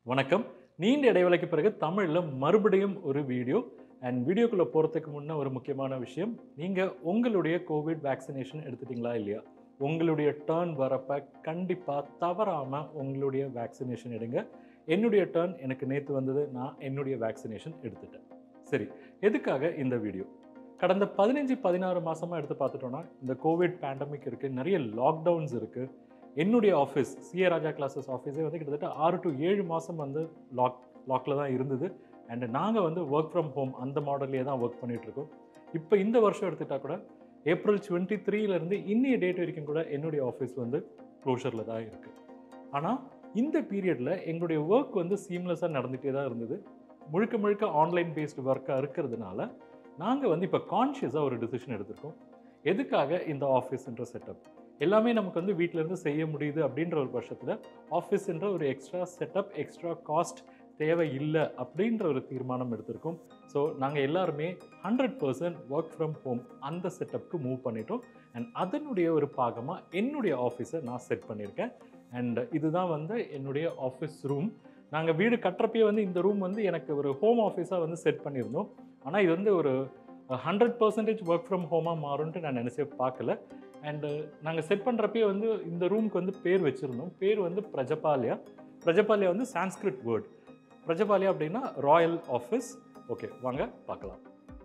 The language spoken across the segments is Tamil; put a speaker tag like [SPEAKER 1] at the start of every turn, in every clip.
[SPEAKER 1] வணக்கம் நீண்ட இடைவேளைக்கு பிறகு தமிழில் மறுபடியும் ஒரு வீடியோ அண்ட் வீடியோக்குள்ளே போகிறதுக்கு முன்னே ஒரு முக்கியமான விஷயம் நீங்கள் உங்களுடைய கோவிட் வேக்சினேஷன் எடுத்துட்டீங்களா இல்லையா உங்களுடைய டேர்ன் வரப்ப கண்டிப்பாக தவறாமல் உங்களுடைய வேக்சினேஷன் எடுங்க என்னுடைய டேர்ன் எனக்கு நேற்று வந்தது நான் என்னுடைய வேக்சினேஷன் எடுத்துட்டேன் சரி எதுக்காக இந்த வீடியோ கடந்த பதினஞ்சு பதினாறு மாசமா எடுத்து பார்த்துட்டோம்னா இந்த கோவிட் பேண்டமிக் இருக்குது நிறைய லாக்டவுன்ஸ் இருக்குது என்னுடைய ஆஃபீஸ் சிஏ ராஜா கிளாஸஸ் ஆஃபீஸே வந்து கிட்டத்தட்ட ஆறு டு ஏழு மாதம் வந்து லாக் லாக்கில் தான் இருந்தது அண்ட் நாங்கள் வந்து ஒர்க் ஃப்ரம் ஹோம் அந்த மாடல்லே தான் ஒர்க் பண்ணிகிட்ருக்கோம் இப்போ இந்த வருஷம் எடுத்துட்டா கூட ஏப்ரல் டுவெண்ட்டி த்ரீலேருந்து இன்னைய டேட் வரைக்கும் கூட என்னுடைய ஆஃபீஸ் வந்து க்ளோஷரில் தான் இருக்குது ஆனால் இந்த பீரியடில் எங்களுடைய ஒர்க் வந்து சீம்லெஸ்ஸாக நடந்துகிட்டே தான் இருந்தது முழுக்க முழுக்க ஆன்லைன் பேஸ்டு ஒர்க்காக இருக்கிறதுனால நாங்கள் வந்து இப்போ கான்ஷியஸாக ஒரு டிசிஷன் எடுத்திருக்கோம் எதுக்காக இந்த ஆஃபீஸ்ன்ற செட்டப் எல்லாமே நமக்கு வந்து வீட்டிலேருந்து செய்ய முடியுது அப்படின்ற ஒரு பட்சத்தில் ஆஃபீஸ்ன்ற ஒரு எக்ஸ்ட்ரா செட்டப் எக்ஸ்ட்ரா காஸ்ட் தேவை இல்லை அப்படின்ற ஒரு தீர்மானம் எடுத்திருக்கோம் ஸோ நாங்கள் எல்லாருமே hundred percent work from home அந்த செட்டப்க்கு மூவ் பண்ணிட்டோம் அண்ட் அதனுடைய ஒரு பாகமாக என்னுடைய ஆஃபீஸை நான் செட் பண்ணியிருக்கேன் அண்ட் இதுதான் வந்து என்னுடைய ஆஃபீஸ் ரூம் நாங்கள் வீடு கட்டுறப்பயே வந்து இந்த ரூம் வந்து எனக்கு ஒரு ஹோம் ஆஃபீஸாக வந்து செட் பண்ணியிருந்தோம் ஆனால் இது வந்து ஒரு ஹண்ட்ரட் பர்சன்டேஜ் ஒர்க் ஃப்ரம் ஹோமாக மாறும்ன்ட்டு நான் நினச்சே பார்க்கல அண்டு நாங்கள் செட் பண்ணுறப்பயே வந்து இந்த ரூமுக்கு வந்து பேர் வச்சுருந்தோம் பேர் வந்து பிரஜபாலியா பிரஜபாலியா வந்து சான்ஸ்கிரிட் வேர்ட் பிரஜபாலியா அப்படின்னா ராயல் ஆஃபீஸ் ஓகே வாங்க பார்க்கலாம்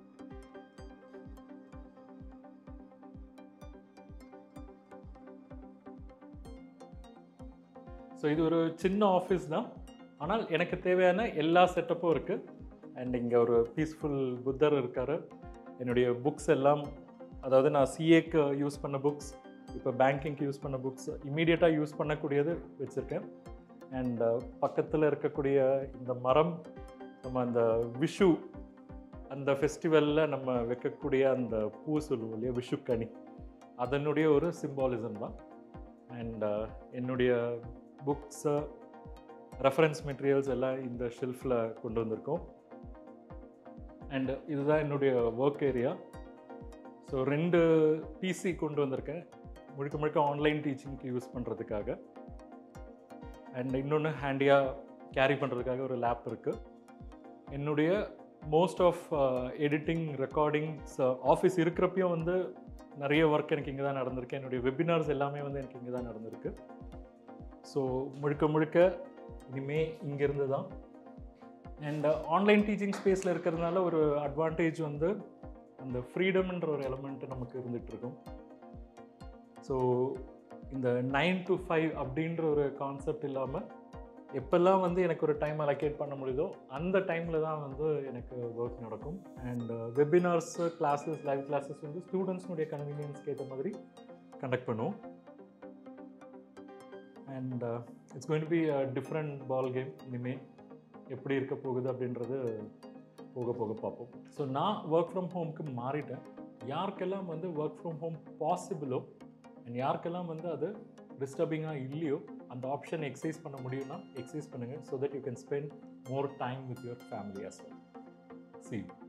[SPEAKER 1] ஸோ இது ஒரு சின்ன ஆஃபீஸ் தான் ஆனால் எனக்கு தேவையான எல்லா செட்டப்பும் இருக்குது அண்ட் இங்கே ஒரு பீஸ்ஃபுல் புத்தர் இருக்கார் என்னுடைய புக்ஸ் எல்லாம் அதாவது நான் சிஏக்கு யூஸ் பண்ண புக்ஸ் இப்போ பேங்கிங்க்கு யூஸ் பண்ண புக்ஸ் இமீடியட்டாக யூஸ் பண்ணக்கூடியது வச்சுருக்கேன் அண்ட் பக்கத்தில் இருக்கக்கூடிய இந்த மரம் நம்ம அந்த விஷு அந்த ஃபெஸ்டிவலில் நம்ம வைக்கக்கூடிய அந்த பூ சொல்லுவோம் இல்லையா விஷுக்கனி அதனுடைய ஒரு சிம்பாலிசம் தான் அண்ட் என்னுடைய புக்ஸு ரெஃபரன்ஸ் மெட்டீரியல்ஸ் எல்லாம் இந்த ஷெல்ஃபில் கொண்டு வந்திருக்கோம் அண்ட் இதுதான் என்னுடைய ஒர்க் ஏரியா ஸோ ரெண்டு பிசி கொண்டு வந்திருக்கேன் முழுக்க முழுக்க ஆன்லைன் டீச்சிங்க்கு யூஸ் பண்ணுறதுக்காக அண்ட் இன்னொன்று ஹேண்டியாக கேரி பண்ணுறதுக்காக ஒரு லேப் இருக்குது என்னுடைய most of editing recordings office இருக்கிறப்பையும் வந்து நிறைய ஒர்க் எனக்கு இங்கே தான் நடந்திருக்கு என்னுடைய வெபினார்ஸ் எல்லாமே வந்து எனக்கு இங்கே தான் நடந்திருக்கு ஸோ முழுக்க முழுக்க இனிமே இங்கேருந்து தான் அண்ட் ஆன்லைன் டீச்சிங் ஸ்பேஸில் இருக்கிறதுனால ஒரு அட்வான்டேஜ் வந்து அந்த ஃப்ரீடம்ன்ற ஒரு எலமெண்ட் நமக்கு இருந்துகிட்ருக்கும் ஸோ இந்த நைன் டு ஃபைவ் அப்படின்ற ஒரு கான்செப்ட் இல்லாமல் எப்பெல்லாம் வந்து எனக்கு ஒரு டைம் அலோகேட் பண்ண முடியுதோ அந்த டைமில் தான் வந்து எனக்கு ஒர்க் நடக்கும் and webinars classes live classes வந்து ஸ்டூடெண்ட்ஸ்னுடைய கன்வீனியன்ஸ்க்கு ஏற்ற மாதிரி கண்டக்ட் பண்ணுவோம் and it's going to be different ball game இனிமேல் எப்படி இருக்க போகுது அப்படின்றது போக போக பார்ப்போம் ஸோ நான் ஒர்க் ஃப்ரம் ஹோம்க்கு மாறிட்டேன் யாருக்கெல்லாம் வந்து ஒர்க் ஃப்ரம் ஹோம் பாசிபிளோ அண்ட் யாருக்கெல்லாம் வந்து அது டிஸ்டர்பிங்காக இல்லையோ அந்த ஆப்ஷன் எக்ஸசைஸ் பண்ண முடியும்னா எக்ஸசைஸ் பண்ணுங்கள் so that you can spend more time with your family as well C